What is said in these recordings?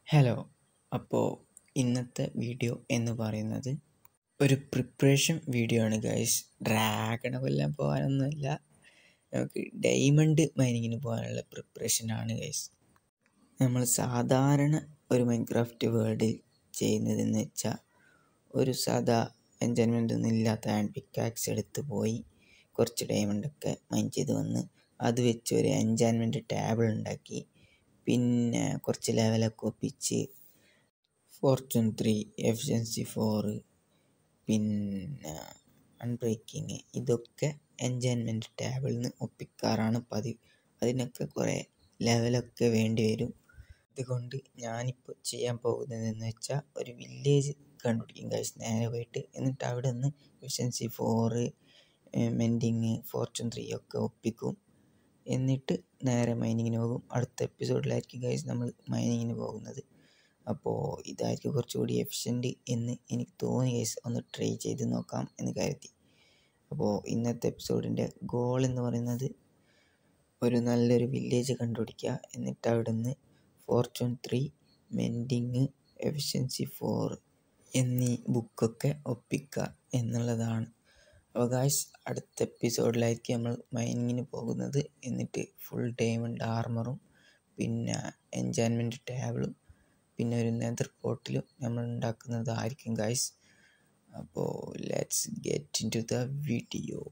Hello അപ്പോൾ ഇന്നത്തെ video എന്ന് പറയുന്നത് ഒരു പ്രിപ്പറേഷൻ വീഡിയോ ആണ് ഗൈസ് ഡ്രാഗണ കൊല്ലാൻ പോകാനൊന്നുമല്ല നമുക്ക് ഡയമണ്ട് മൈനിങ്ങിന് പോകാനുള്ള പ്രിപ്പറേഷനാണ് ഗൈസ് നമ്മൾ സാധാരണ ഒരു മൈൻക്രാഫ്റ്റ് വേൾഡിൽ ചെയ്യുന്നതെന്ന് വെച്ചാൽ ഒരു സാധാ എൻജോയ്മെൻ്റ് ഒന്നും ഇല്ലാത്ത ഹാൻഡ് പിക്കാക്സ് എടുത്ത് പോയി കുറച്ച് ഡയമണ്ടൊക്കെ മൈൻ ചെയ്ത് വന്ന് അത് വെച്ച് ഒരു എൻജോയ്മെൻറ്റ് ടേബിൾ ഉണ്ടാക്കി പിന്നെ കുറച്ച് ലെവലൊക്കെ ഒപ്പിച്ച് ഫോർച്യൂൺ ത്രീ എഫിഷ്യൻസി ഫോറ് പിന്നെ അൺബ്രേക്കിങ് ഇതൊക്കെ എൻജോയ്മെൻറ്റ് ടേബിളിൽ നിന്ന് ഒപ്പിക്കാറാണ് പതിവ് അതിനൊക്കെ കുറേ ലെവലൊക്കെ വേണ്ടി വരും അതുകൊണ്ട് ഞാനിപ്പോൾ ചെയ്യാൻ പോകുന്നതെന്ന് വെച്ചാൽ ഒരു വില്ലേജ് കണ്ടുപിടിക്കും ഗൈസ് നേരെ പോയിട്ട് എന്നിട്ട് അവിടെ നിന്ന് efficiency four mending fortune three ഒക്കെ ഒപ്പിക്കും എന്നിട്ട് നേരെ മൈനിങ്ങിന് പോകും അടുത്ത എപ്പിസോഡിലായിരിക്കും ഗൈസ് നമ്മൾ മൈനിങ്ങിന് പോകുന്നത് അപ്പോൾ ഇതായിരിക്കും കുറച്ചുകൂടി എഫിഷ്യൻറ്റ് എന്ന് എനിക്ക് തോന്നി ഗൈസ് ഒന്ന് ട്രൈ ചെയ്ത് നോക്കാം എന്ന് കരുതി അപ്പോൾ ഇന്നത്തെ എപ്പിസോഡിൻ്റെ ഗോൾ എന്ന് പറയുന്നത് ഒരു നല്ലൊരു വില്ലേജ് കണ്ടുപിടിക്കുക എന്നിട്ട് അവിടെ നിന്ന് fortune three mending efficiency four എന്നീ ബുക്കൊക്കെ ഒപ്പിക്കുക എന്നുള്ളതാണ് അപ്പോൾ ഗായ്സ് അടുത്ത എപ്പിസോഡിലായിരിക്കും നമ്മൾ മൈനിങ്ങിന് പോകുന്നത് എന്നിട്ട് ഫുൾ ഡയമണ്ട് ആർമറും പിന്നെ എൻജോയ്മെൻറ്റ് ടേബിളും പിന്നെ ഒരു നെതർ പോട്ടിലും നമ്മൾ ഉണ്ടാക്കുന്നതായിരിക്കും ഗായ്സ് അപ്പോൾ let's get into the video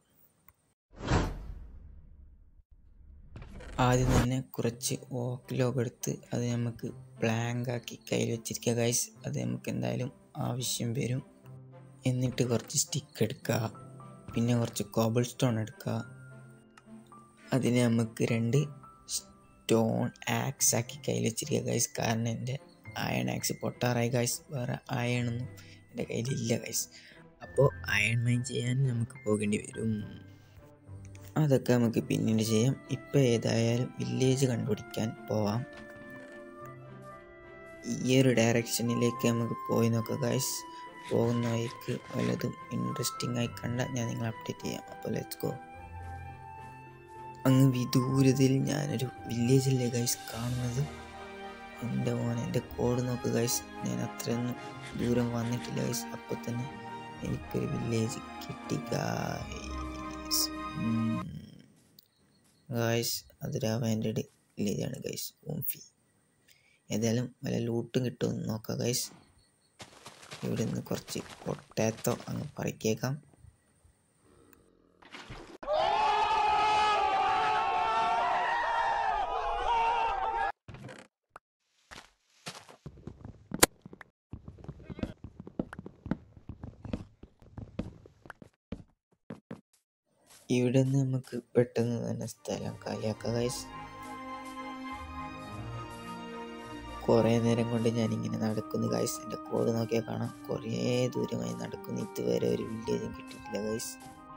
ആദ്യം തന്നെ കുറച്ച് ഓക്ക് ലോഗ് എടുത്ത് അത് നമുക്ക് ബ്ലാങ്ക് ആക്കി കയ്യിൽ വെച്ചിരിക്കുക ഗൈസ് അത് നമുക്ക് എന്തായാലും ആവശ്യം വരും എന്നിട്ട് കുറച്ച് സ്റ്റിക്ക് എടുക്കുക പിന്നെ കുറച്ച് കോബിൾ സ്റ്റോൺ എടുക്കുക അതിന് നമുക്ക് രണ്ട് സ്റ്റോൺ ആക്സ് ആക്കി കയ്യിൽ വെച്ചിരിക്കുക ഗൈസ് കാരണം എൻ്റെ അയൺ ആക്സ് പൊട്ടാറായി ഗൈസ് വേറെ അയണൊന്നും എൻ്റെ കയ്യിലില്ല ഗൈസ് അപ്പോൾ അയൺ മൈൻ ചെയ്യാൻ നമുക്ക് പോകേണ്ടി വരും അതൊക്കെ നമുക്ക് പിന്നീട് ചെയ്യാം ഇപ്പോൾ ഏതായാലും വില്ലേജ് കണ്ടുപിടിക്കാൻ പോവാം ഈ ഒരു ഡയറക്ഷനിലേക്ക് നമുക്ക് പോയി നോക്കാം ഗൈസ് പോകുന്ന വഴിക്ക് വല്ലതും ഇൻട്രസ്റ്റിംഗ് ആയി കണ്ടാൽ ഞാൻ നിങ്ങളെ അപ്ഡേറ്റ് ചെയ്യാം അപ്പോൾ ലെറ്റ്സ് ഗോ അങ്ങ് വിദൂരതയിൽ ഞാനൊരു വില്ലേജല്ലേ ഗൈസ് കാണുന്നത് എൻ്റെ മോൻ എൻ്റെ കോഡ് നോക്ക് ഗൈസ് ഞാൻ അത്രയൊന്നും ദൂരം വന്നിട്ടില്ല ഗൈസ് അപ്പോൾ തന്നെ എനിക്കൊരു വില്ലേജ് കിട്ടി ഗൈസ് ഗൈസ് അതൊരു അവൻ്റെ വില്ലേജാണ് ഗൈസ് ഊംഫി ഏതായാലും വല്ല ലൂട്ടും കിട്ടുമെന്ന് നോക്കാം ഗൈസ് ഇവിടെ നിന്ന് കുറച്ച് പൊട്ടാത്തോ അങ്ങ് പറിക്കേക്കാം ഇവിടെ നിന്ന് നമുക്ക് പെട്ടെന്ന് തന്നെ സ്ഥലം കാലിയാക്കാം ഗൈസ് കുറേ നേരം കൊണ്ട് ഞാൻ ഇങ്ങനെ നടക്കുന്നു ഗൈസ് എൻ്റെ കോഡ് നോക്കിയാൽ കാണാം കുറേ ദൂരമായി നടക്കുന്നു ഇതുവരെ ഒരു വില്ലേജും കിട്ടിയിട്ടില്ല ഗൈസ്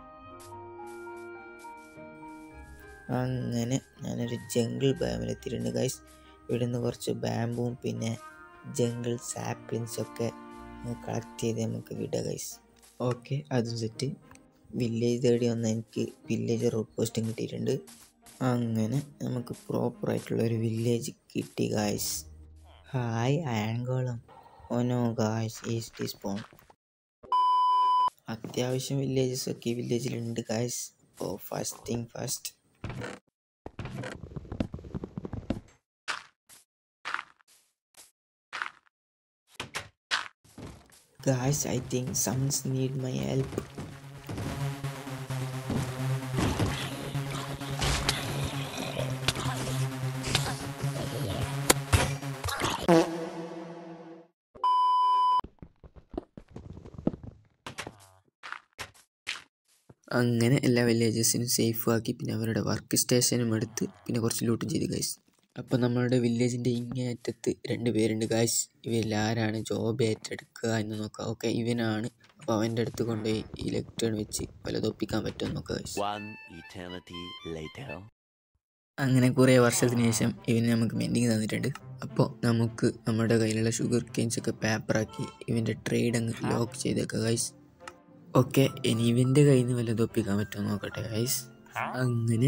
അങ്ങനെ ഞാനൊരു ജംഗിൾ ബാമിലെത്തിയിട്ടുണ്ട് ഗൈസ് ഇവിടെ നിന്ന് കുറച്ച് ബാമ്പും പിന്നെ ജംഗിൾ സാപ്ലിങ്സ് ഒക്കെ കളക്ട് ചെയ്ത് നമുക്ക് വിടാം ഗൈസ് ഓക്കെ അതും സെറ്റ് വില്ലേജ് തേടി വന്ന എനിക്ക് വില്ലേജ് റോഡ് പോസ്റ്റും കിട്ടിയിട്ടുണ്ട് അങ്ങനെ നമുക്ക് പ്രോപ്പറായിട്ടുള്ള ഒരു വില്ലേജ് കിട്ടി ഗായ്സ് ഹായ് അയൺകോളം ഓനോ ഗായ്സ് ഈസ്റ്റ് സ്പോൺ അത്യാവശ്യം വില്ലേജസ് ഒക്കെ ഈ വില്ലേജിലുണ്ട് ഗായ്സ് അപ്പോൾ first thing first Guys, I think someone's need my help. അങ്ങനെ എല്ലാ വില്ലേജസിനും സേഫ് ആക്കി പിന്നെ അവരുടെ വർക്ക് സ്റ്റേഷനും എടുത്ത് പിന്നെ കുറച്ച് ലൂട്ടും ചെയ്തു ഗൈസ് അപ്പോൾ നമ്മളുടെ വില്ലേജിൻ്റെ ഇങ്ങേയറ്റത്ത് രണ്ട് പേരുണ്ട് ഗൈസ് ഇവരിൽ ആരാണ് ജോബ് ഏറ്റെടുക്കുക എന്ന് നോക്കുക ഓക്കെ ഇവനാണ് അപ്പോൾ അവൻ്റെ അടുത്ത് കൊണ്ടുപോയി ഇലക്ട്രോൺ വെച്ച് വലതൊപ്പിക്കാൻ പറ്റുമെന്ന് നോക്കുക ഗൈസ് One eternity later. അങ്ങനെ കുറേ വർഷത്തിന് ശേഷം ഇവന് നമുക്ക് മെൻഡിങ് തന്നിട്ടുണ്ട് അപ്പോൾ നമുക്ക് നമ്മുടെ കയ്യിലുള്ള ഷുഗർ കെയിൻസ് ഒക്കെ പേപ്പറാക്കി ഇവൻ്റെ ട്രേഡ് അങ്ങ് ലോക്ക് ചെയ്തേക്കുക ഗൈസ് ഓക്കെ ഇനി ഇവൻ്റെ കയ്യിൽ നിന്ന് വല്ലതും ഒപ്പിക്കാൻ പറ്റുമോ നോക്കട്ടെ ഗൈസ് അങ്ങനെ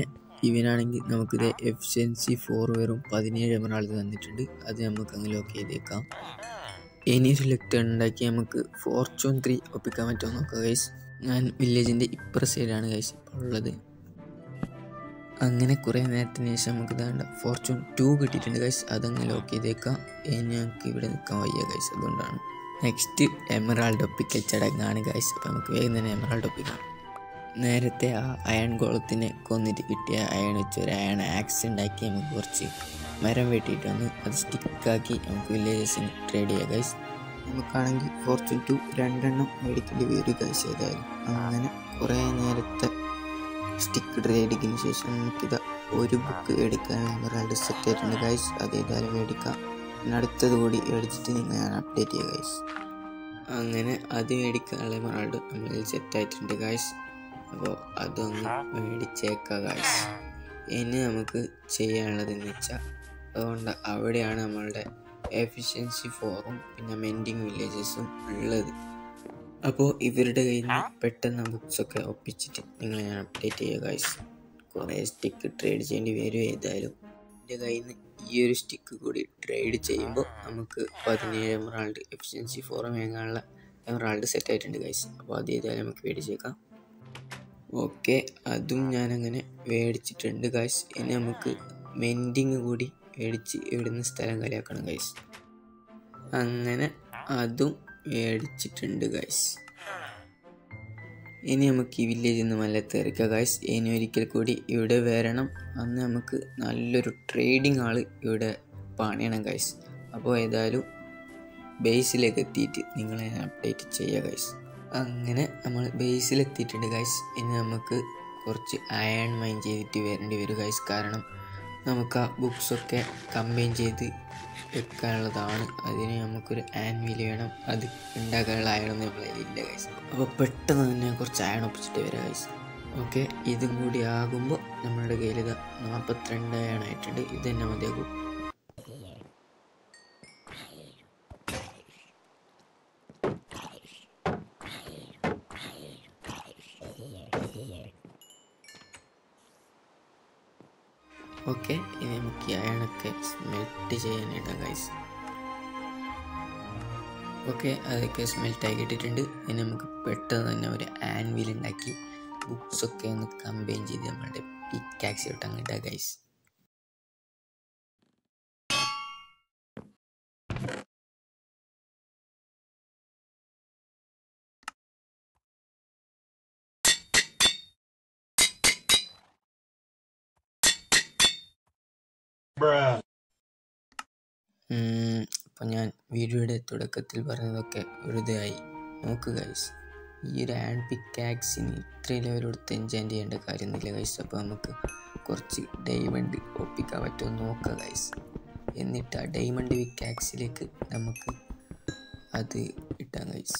ഇവനാണെങ്കിൽ നമുക്കിത് എഫിഷ്യൻസി ഫോർ വെറും പതിനേഴ് എമറാൾഡ് തന്നിട്ടുണ്ട് അത് നമുക്ക് അങ്ങ് ലോക്ക് ചെയ്തേക്കാം ഇനി ഒരു ലെക്ടർ ഉണ്ടാക്കി നമുക്ക് ഫോർച്യൂൺ ത്രീ ഒപ്പിക്കാൻ പറ്റുമോ നോക്കാം ഗൈസ് ഞാൻ വില്ലേജിൻ്റെ ഇപ്പുറ സൈഡാണ് ഗൈസ് ഇപ്പോൾ ഉള്ളത് അങ്ങനെ കുറേ നേരത്തിന് ശേഷം നമുക്ക് ഇതാണ്ട ഫോർച്യൂൺ ടു കിട്ടിയിട്ടുണ്ട് ഗൈസ് അതങ്ങ് ലോക്ക് ചെയ്തേക്കാം ഇനി ഞങ്ങൾക്ക് ഇവിടെ നിൽക്കാൻ വയ്യ ഗൈസ് അതുകൊണ്ടാണ് നെക്സ്റ്റ് എമറാൾഡ് ഒപ്പിക്കൽ ചടങ്ങാണ് ഗൈസ് അപ്പോൾ നമുക്ക് വേഗം തന്നെ എമറാൾഡ് ഒപ്പിക്കാം നേരത്തെ ആ അയൺ ഗോളത്തിനെ കൊന്നിട്ട് കിട്ടിയ അയൺ വെച്ച് ഒരു അയൺ ആക്സ് ഉണ്ടാക്കി നമുക്ക് കുറച്ച് മരം വെട്ടിയിട്ട് വന്ന് അത് സ്റ്റിക്കാക്കി നമുക്ക് വില്ലേജസിന് ട്രേഡ് ചെയ്യാം ഗൈസ് നമുക്കാണെങ്കിൽ ഫോർച്യൂൺ ടു രണ്ടെണ്ണം മേടിക്കേണ്ടി വരും ഗൈസ് ഏതായാലും അങ്ങനെ കുറേ നേരത്തെ സ്റ്റിക്ക് ട്രേഡിങ്ങിന് ശേഷം നമുക്കിത് ഒരു ബുക്ക് എടുക്കാനുള്ള എമറാൾഡ് സെറ്റ് ആയിട്ടുണ്ട് ഗൈസ് അത് ഏതായാലും മേടിക്കാം പിന്നെ അടുത്തത് കൂടി മേടിച്ചിട്ട് നിങ്ങൾ ഞാൻ അപ്ഡേറ്റ് ചെയ്യാം ഗൈസ് അങ്ങനെ അത് മേടിക്കാനുള്ള എമറാൾഡ് നമ്മളിൽ സെറ്റ് ആയിട്ടുണ്ട് ഗൈസ് അപ്പോൾ അതൊന്ന് മേടിച്ചേക്കാം ഗൈസ് ഇനി നമുക്ക് ചെയ്യാനുള്ളതെന്ന് വെച്ചാൽ അതുകൊണ്ട് അവിടെയാണ് നമ്മളുടെ എഫിഷ്യൻസി ഫോറും പിന്നെ മെൻഡിങ് വില്ലേജസും ഉള്ളത് അപ്പോൾ ഇവരുടെ കയ്യിൽ നിന്ന് പെട്ടെന്ന് ബുക്സൊക്കെ ഒപ്പിച്ചിട്ട് നിങ്ങളെ ഞാൻ അപ്ഡേറ്റ് ചെയ്യുക ഗൈസ് കുറേ സ്റ്റിക്ക് ട്രേഡ് ചെയ്യേണ്ടി വരും ഏതായാലും എൻ്റെ കയ്യിൽ നിന്ന് ഈ ഒരു സ്റ്റിക്ക് കൂടി ട്രേഡ് ചെയ്യുമ്പോൾ നമുക്ക് പതിനേഴ് എമറാൾഡ് എഫിഷ്യൻസി ഫോർ മേങ്ങാനുള്ള എമറാൾഡ് സെറ്റ് ആയിട്ടുണ്ട് ഗൈസ് അപ്പോൾ അത് ഏതായാലും നമുക്ക് മേടിച്ചേക്കാം ഓക്കെ അതും ഞാനങ്ങനെ മേടിച്ചിട്ടുണ്ട് ഗൈസ് ഇനി നമുക്ക് മെൻഡിങ് കൂടി മേടിച്ച് ഇവിടുന്ന് സ്ഥലം കളിയാക്കണം ഗൈസ് അങ്ങനെ അതും മേടിച്ചിട്ടുണ്ട് ഗൈസ് ഇനി നമുക്ക് ഈ വില്ലേജിൽ നിന്ന് മല്ല തെറിക്കുക ഗൈസ് ഇനി ഒരിക്കൽ കൂടി ഇവിടെ വരണം അന്ന് നമുക്ക് നല്ലൊരു ട്രേഡിംഗ് ആൾ ഇവിടെ പണിയണം ഗൈസ് അപ്പോൾ ഏതായാലും ബേസിലേക്ക് എത്തിയിട്ട് നിങ്ങളെ അപ്ഡേറ്റ് ചെയ്യുക ഗൈസ് അങ്ങനെ നമ്മൾ ബേസിലെത്തിയിട്ടുണ്ട് ഗൈസ് ഇനി നമുക്ക് കുറച്ച് അയൺ മൈൻ ചെയ്തിട്ട് വരേണ്ടി വരും ഗൈസ് കാരണം നമുക്ക് ആ ബുക്സൊക്കെ കമ്പൈൻ ചെയ്ത് വെക്കാനുള്ളതാണ് അതിന് നമുക്കൊരു ആൻവിൽ വേണം അത് ഉണ്ടാക്കാനുള്ള അയണൊന്നും നമ്മളെ ഇല്ല ഗൈസ് അപ്പോൾ പെട്ടെന്ന് തന്നെ കുറച്ച് അയൺ ഒപ്പിച്ചിട്ട് വരാം ഗൈസ് ഓക്കെ ഇതും കൂടി ആകുമ്പോൾ നമ്മളുടെ കയ്യിൽ ഇത് നാൽപ്പത്തിരണ്ട് അയണായിട്ടുണ്ട് ഇത് തന്നെ മതിയാകും ഓക്കെ ഇനി നമുക്ക് ഈ അയണൊക്കെ സ്മെൽറ്റ് ചെയ്യാനായിട്ടാണ് ഗൈസ് ഓക്കെ അതൊക്കെ സ്മെൽറ്റ് ആയി കിട്ടിയിട്ടുണ്ട് ഇനി നമുക്ക് പെട്ടെന്ന് തന്നെ ഒരു ആൻവിൽ ഉണ്ടാക്കി ബുക്സ് ഒക്കെ ഒന്ന് കമ്പൈൻ ചെയ്ത് നമ്മളുടെ പിക്കാക്സ് തൊട്ട് അങ്ങോട്ടാ ഗൈസ് അപ്പം ഞാൻ വീഡിയോയുടെ തുടക്കത്തിൽ പറഞ്ഞതൊക്കെ വെറുതെയായി നോക്ക് ഗൈസ് ഈ ഒരു ആൻഡ് പിക്കാക്സിന് ഇത്രയും ലെവൽ കൊടുത്ത് എൻജോയ് ചെയ്യേണ്ട കാര്യമൊന്നുമില്ല ഗൈസ് അപ്പോൾ നമുക്ക് കുറച്ച് ഡയമണ്ട് ഒപ്പിക്കാൻ പറ്റുമോ നോക്കാം ഗൈസ് എന്നിട്ട് ആ ഡയമണ്ട് പിക്കാക്സിലേക്ക് നമുക്ക് അത് ഇട്ടാം ഗൈസ്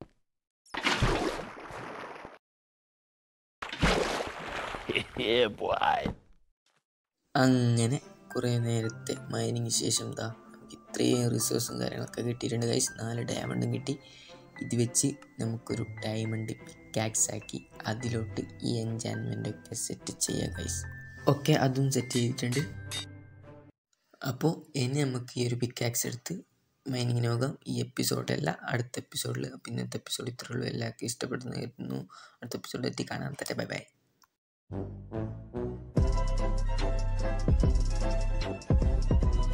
yeah, boy. അങ്ങനെ കുറേ നേരത്തെ മൈനിങ് ശേഷം ദാ നമുക്ക് ഇത്രയും റിസോഴ്സും കാര്യങ്ങളൊക്കെ കിട്ടിയിട്ടുണ്ട് ഗൈസ് നാല് ഡയമണ്ടും കിട്ടി ഇത് വെച്ച് നമുക്കൊരു ഡയമണ്ട് പിക്കാക്സ് ആക്കി അതിലോട്ട് ഈ എൻജാൻമെൻ്റ് ഒക്കെ സെറ്റ് ചെയ്യാം ഗൈസ് ഓക്കെ അതും സെറ്റ് ചെയ്തിട്ടുണ്ട് അപ്പോൾ ഇനി നമുക്ക് ഈ ഒരു പിക്കാക്സ് എടുത്ത് മൈനിങ്ങിന് പോകാം ഈ എപ്പിസോഡല്ല അടുത്ത എപ്പിസോഡിൽ അപ്പോൾ ഇന്നത്തെ എപ്പിസോഡ് ഇത്രേ ഉള്ളൂ എല്ലാവർക്കും ഇഷ്ടപ്പെടുന്നു അടുത്ത എപ്പിസോഡിൽ എത്തി കാണാൻ തട്ടെ ബൈ ബൈ